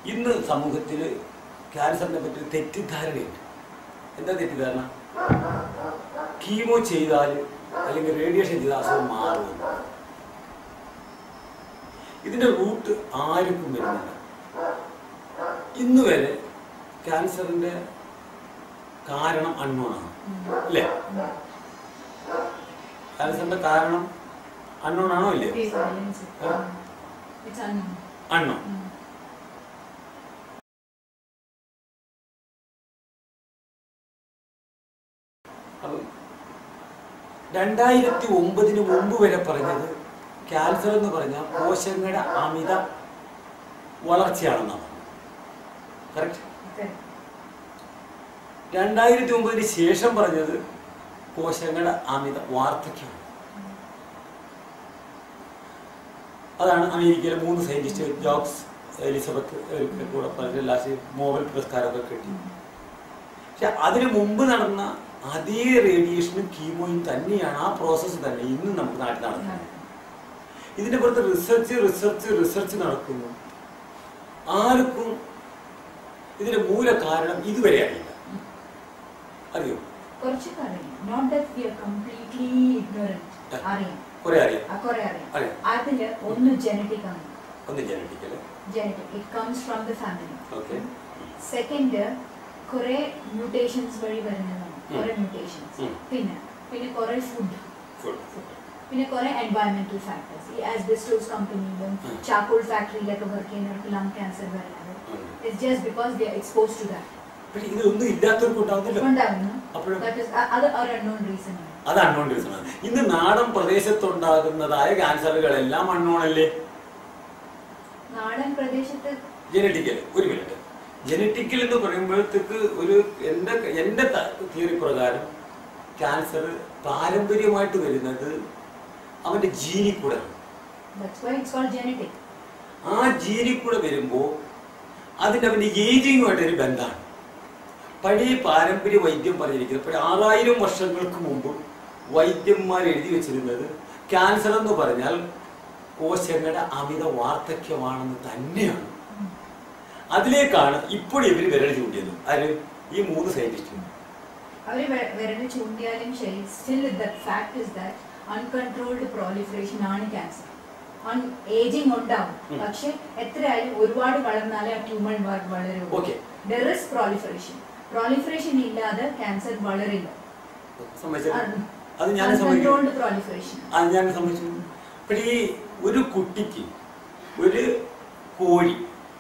ഇന്ന് സമൂഹത്തിൽ ക്യാൻസറിനെ പറ്റി ഒരു തെറ്റിദ്ധാരണയുണ്ട് എന്താ തെറ്റിദ്ധാരണ കീമോ ചെയ്താൽ അല്ലെങ്കിൽ റേഡിയേഷൻ ചെയ്താൽ അസുഖം മാറുമെന്ന് ഇതിന്റെ റൂട്ട് ആർക്കും വരുന്നില്ല ഇന്ന് വരെ ക്യാൻസറിന്റെ കാരണം അൺനോണാണ് അല്ലേ ക്യാൻസറിന്റെ കാരണം അൺനോണാണോ ഇല്ലേ It's unknown. Unknown Mm. അപ്പം രണ്ടായിരത്തി ഒമ്പതിന് മുമ്പ് വരെ പറഞ്ഞത് ക്യാൻസർ എന്ന് പറഞ്ഞാൽ കോശങ്ങളുടെ അമിത വളർച്ചയാണെന്നാണ് കറക്റ്റ് Correct. രണ്ടായിരത്തി ഒമ്പതിന് ശേഷം പറഞ്ഞത് കോശങ്ങളുടെ അമിത വാർദ്ധക്യമാണ് അതാണ് അമേരിക്കയിലെ മൂന്ന് സയന്റിസ്റ്റ് ജോബ്സ് എലിസബത്ത് ഇവരൊക്കെ കൂടെ പറഞ്ഞ ലാസ്റ്റ് നോബൽ പുരസ്കാരമൊക്കെ കിട്ടി പക്ഷെ അതിനു മുമ്പ് നടന്ന അതേ റേഡിയേഷനും കീമോയും തന്നെയാണ് ആ പ്രോസസ്സ് തന്നെ ഇന്നും നമുക്ക് നാട്ടിൽ നടക്കുന്നത് ഇതിന്റെ പുറത്ത് റിസർച്ച് റിസർച്ച് റിസർച്ച് നടക്കുന്നു ആർക്കും ഇതിന്റെ മൂല കാരണം ഇതുവരെ അറിയില്ല അറിയോ കുറച്ച് അറിയാം not that we are completely ignorant അറിയാം കുറെ അറിയാം ആ കുറെ അറിയാം അറിയാം. അതില് ഒന്ന് ജനറ്റിക് ആണ് ഒന്ന് genetical genetic it comes from the family okay second കുറെ മ്യൂട്ടേഷൻസ് വഴി വരുന്നതാണ് ഉം. കുറെ മ്യൂട്ടേഷൻസ് ഉം. പിന്നെ പിന്നെ കുറെ ഫുഡ് ഫുഡ് പിന്നെ കുറെ എൻവയറമെന്റൽ ഫാക്ടേഴ്സ് ഈ ആസ്ബെസ്റ്റോസ് കമ്പനിയിലും ഉം. ചാക്കോൾ ഫാക്ടറിയിലൊക്കെ വർക്ക് ചെയ്യുന്നവർക്ക് ലങ് ക്യാൻസർ വരുന്നത് ഉം. It's just because they are expose to that പക്ഷെ ഇതൊന്നും ഇല്ലാത്തവർക്ക് ഉണ്ടാവുന്നില്ല ഉണ്ടാവുന്നു അപ്പോഴും That is- അ- അത് ഒരു അൺനോൺ റീസൺ ആണ് അത് അൺനോൺ റീസൺ ആണ് ഇന്ന് നാടൻ പ്രദേശത്തുണ്ടാകുന്നതായ ക്യാൻസറുകളെല്ലാം അൺനോണല്ലേ നാടൻ പ്രദേശത്ത് ജനറ്റിക്കൽ ഒരു മിനിറ്റ് ജനറ്റിക്കൽ എന്ന് പറയുമ്പോഴത്തേക്ക് ഒരു എൻ്റെ എൻ്റെ തിയറി പ്രകാരം ക്യാൻസർ പാരമ്പര്യമായിട്ട് വരുന്നത് അവൻ്റെ ജീനിൽ കൂടെ that's why it's called genetic ആ ജീനിൽ കൂടെ വരുമ്പോൾ അതിൻ്റെ അവൻ്റെ ഏജിങ്ങുമായിട്ട് ഒരു ബന്ധമാണ് പഴയ പാരമ്പര്യ വൈദ്യം പറഞ്ഞിരിക്കുന്നത് ഇപ്പോൾ ആറായിരം വർഷങ്ങൾക്ക് മുമ്പ് വൈദ്യന്മാർ എഴുതി വെച്ചിരുന്നത് ക്യാൻസർ എന്ന് പറഞ്ഞാൽ കോശങ്ങളുടെ അമിത വാർദ്ധക്യമാണെന്ന് തന്നെയാണ് അതിലേക്കാണ് ഇപ്പോൾ ഇവർ വിരൽ ചൂണ്ടിയത് ആര് ഈ മൂന്ന് സയന്റിസ്റ്റ് അവർ വിരൽ ചൂണ്ടിയാലും ശരി still the fact is that uncontrolled proliferation ആണ് ക്യാൻസർ ഏജിങ് ഉണ്ടാവും ഉം. പക്ഷെ എത്രയായാലും ഒരുപാട് വളർന്നാലേ ആ ട്യൂമർ വളരൂ Okay. There is proliferation proliferation ഇല്ലാതെ ക്യാൻസർ വളരില്ല സമ്മതിച്ചത് അത് ഞാൻ സമ്മതിക്കും അൺകൺട്രോൾഡ് പ്രോലിഫറേഷൻ അത് ഞാൻ സമ്മതിച്ചു അപ്പോൾ ഈ ഒരു കുട്ടിക്ക് ഒരു കോഴി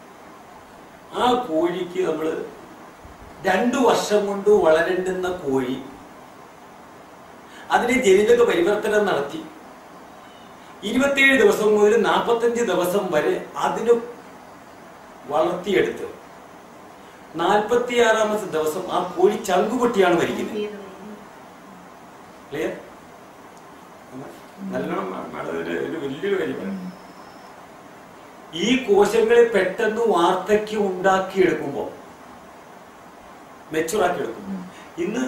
ആ കോഴിക്ക് നമ്മൾ രണ്ടു വർഷം കൊണ്ട് വളരേണ്ടുന്ന കോഴി അതിനെ ജനിതക പരിവർത്തനം നടത്തി ഇരുപത്തിയേഴ് ദിവസം മുതൽ നാൽപ്പത്തഞ്ച് ദിവസം വരെ അതിന് വളർത്തിയെടുത്ത് നാൽപ്പത്തിയാറാമത്തെ ദിവസം ആ കോഴി ചങ്കുപൊട്ടിയാണ് മരിക്കുന്നത് ക്ലിയർ നല്ലോണം മാഡം ഒരു ഒരു വലിയൊരു കാര്യം പറയാം ഈ കോശങ്ങളെ പെട്ടെന്ന് വാർദ്ധക്യം ഉണ്ടാക്കിയെടുക്കുമ്പോൾ മെച്ചുറാക്കി എടുക്കുമ്പോൾ ഇന്ന്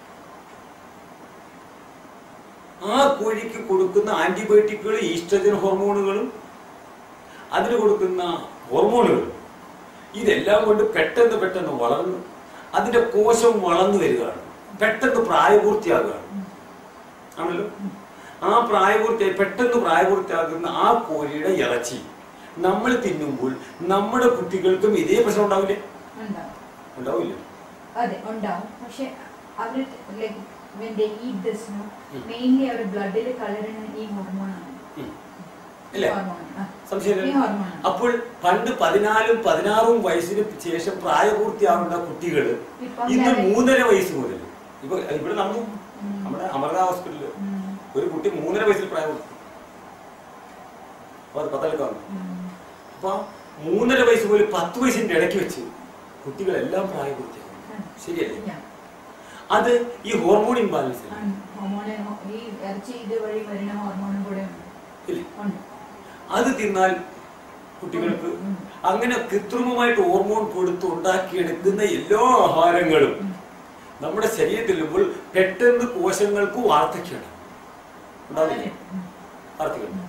ആ കോഴിക്ക് കൊടുക്കുന്ന ആന്റിബയോട്ടിക്കുകൾ ഈസ്ട്രജൻ ഹോർമോണുകളും അതിന് കൊടുക്കുന്ന ഹോർമോണുകളും ഇതെല്ലാം കൊണ്ട് പെട്ടെന്ന് പെട്ടെന്ന് വളർന്ന് അതിന്റെ കോശം വളർന്നു വരികയാണ് പെട്ടെന്ന് പ്രായപൂർത്തിയാകുകയാണ് ആണല്ലോ ആ പ്രായപൂർത്തിയായി പെട്ടെന്ന് പ്രായപൂർത്തിയാകുന്ന ആ കോഴിയുടെ ഇറച്ചി നമ്മൾ തിന്നുമ്പോൾ നമ്മുടെ കുട്ടികൾക്കും ഇതേ പ്രശ്നം ഉണ്ടാവില്ലേ ഉണ്ടാവും ഉണ്ടാവില്ല അതെ ഉണ്ടാവും പക്ഷെ അവർ like when they eat this no ഉം. മെയിൻലി അവർ ബ്ലഡിൽ കളരുന്ന ഈ ഹോർമോണാണ് ഉം. ഇല്ലേ ഹോർമോൺ സംശയമില്ല ഈ ഹോർമോൺ അപ്പോൾ പണ്ട് പതിനാലും പതിനാറും വയസ്സിന് ശേഷം പ്രായപൂർത്തിയാവുന്ന കുട്ടികൾ ഇപ്പം ഇന്ന് ഞാൻ- മൂന്നര വയസ്സ് മുതൽ ഇപ്പൊ ഇവിടെ നമ്മൾ ഉം. നമ്മുടെ അമൃത ഹോസ്പിറ്റലിൽ ഒരു കുട്ടി മൂന്നര വയസ്സിൽ പ്രായപൂർത്തി അപ്പൊ അത് പത്തെടുക്കാം അപ്പൊ മൂന്നര വയസ്സ് മുതൽ പത്ത് വയസ്സിന്റെ ഇടയ്ക്ക് വെച്ച് കുട്ടികളെല്ലാം പ്രായപൂർത്തിയാകും ശരിയല്ലേ അത് ഈ ഹോർമോൺ ഇംബാലൻസ് ഹോർമോൺ ഈ ഇറച്ചി ഇത് വഴി വരുന്ന ഹോർമോണും കൂടെ ഉണ്ട് ഇല്ലേ ഉണ്ട് അത് തിന്നാൽ കുട്ടികൾക്ക് ഉം. അങ്ങനെ കൃത്രിമമായിട്ട് ഹോർമോൺ കൊടുത്ത് ഉണ്ടാക്കിയെടുക്കുന്ന എല്ലാ ആഹാരങ്ങളും നമ്മുടെ ശരീരത്തിൽ ചെല്ലുമ്പോൾ പെട്ടെന്ന് കോശങ്ങൾക്ക് വാർദ്ധക്യമാണ് ഉണ്ടാവില്ലേ ഉം. വാർദ്ധക്യം